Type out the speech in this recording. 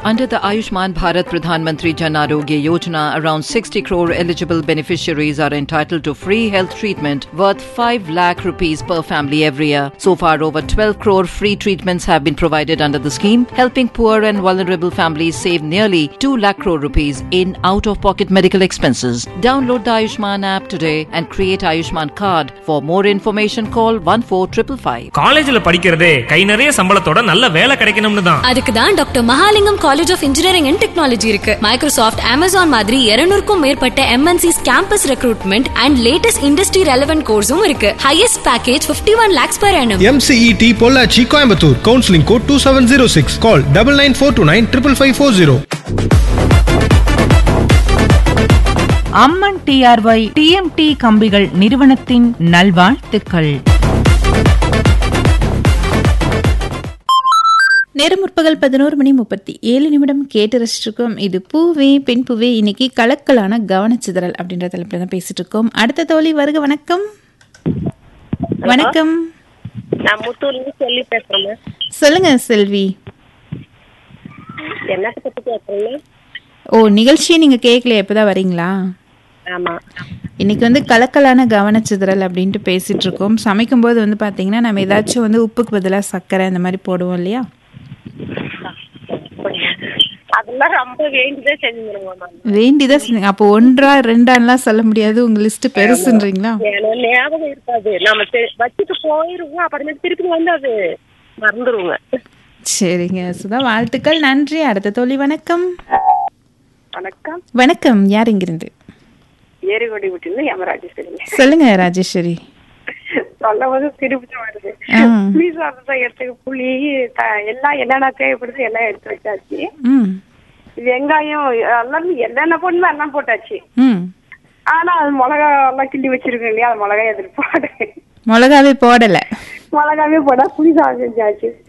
Under the Ayushman Bharat Pradhan Mantri Jan Arogya Yojana, around 60 crore eligible beneficiaries are entitled to free health treatment worth 5 lakh rupees per family every year. So far, over 12 crore free treatments have been provided under the scheme, helping poor and vulnerable families save nearly 2 lakh crore rupees in out-of-pocket medical expenses. Download the Ayushman app today and create Ayushman card. For more information, call 14555. காலேஜ்ல படிக்கிறதே கை நிறைய சம்பளத்தோட நல்ல வேலை கிடைக்கணும்னு தான் அதுக்கு தான் doctor Mahalingam college of engineering and technology இருக்கு மைக்ரோசாஃப்ட் அமேசான் மாதிரி 200 மேற்பட்ட MNCs campus recruitment and latest industry relevant கோர்ஸும் இருக்கு highest package 51 one lakhs per annum MCET Pollachi Coimbatore counselling code two seven zero six call double nine four two nine triple five four zero Amman TRY TMT கம்பிகள் நிறுவனத்தின் நல்வாழ்த்துக்கள் நேரம் முற்பகல் பதினோரு மணி முப்பத்தி ஏழு நிமிடம் கேட்டு ரசிச்சிருக்கோம் இது பூவே பெண் பூவே இன்னைக்கு கலக்கலான கவனச்சிதறல் அப்படின்ற தலைப்பில் தான் பேசிட்டு இருக்கோம் அடுத்த தோழி வருக வணக்கம் வணக்கம் நான் முத்தூர்ல சொல்லி பேசுறேன் சொல்லுங்க செல்வி என்னத்தை பத்தி பேசுறீங்க ஓ நிகழ்ச்சியை நீங்க கேட்கல எப்பதான் வரீங்களா ஆமா இன்னைக்கு வந்து கலக்கலான கவனச்சிதறல் அப்படின்ட்டு பேசிட்டு இருக்கோம் சமைக்கும்போது வந்து பாத்தீங்கன்னா நம்ம ஏதாச்சும் வந்து உப்புக்கு பதிலாக சர்க்கரை இந்த மாதிரி போடுவோம் இல்லையா அதெல்லாம் ரொம்ப வேண்டிதான் செஞ்சுருங்க மேம் வேண்டிதான் செஞ்சு- அப்போ ஒன்றா ரெண்டான்லாம் சொல்ல முடியாது உங்க லிஸ்ட் பெருசுன்றீங்களா எனக்கு ஞாபகம் இருக்காது நம்ம தெ- வச்சுட்டு போயிருவோம் அப்புறமேட்டு திருப்பி வந்து அது மறந்துருவோங்க சரிங்க சுதா வாழ்த்துக்கள் நன்றி அடுத்த தோழி வணக்கம் வணக்கம் வணக்கம் யார் இங்கிருந்து ஏரிகொடி விட்டு யமராஜேஸ்வரிங்க சொல்லுங்க ராஜேஸ்வரி சொல்லும் போது திருப்பி வருது ஆ. புளி சாதம் எடுத்துக்க புளி த- எல்லாம் என்னென்ன தேவைப்படுது எல்லாம் எடுத்து வச்சாச்சு ம் வெங்காயம் எல்லாம் என்னென்ன போடணுமோ எல்லாம் போட்டாச்சு ம் ஆனா அது மிளகா எல்லாம் கிண்டி வச்சிருக்கோம் இல்லையா அது மிளகாய் எதிர்ப்பு போடு மிளகாவே போடல மிளகாவே போட்டா புளி சாதம் செஞ்சாச்சு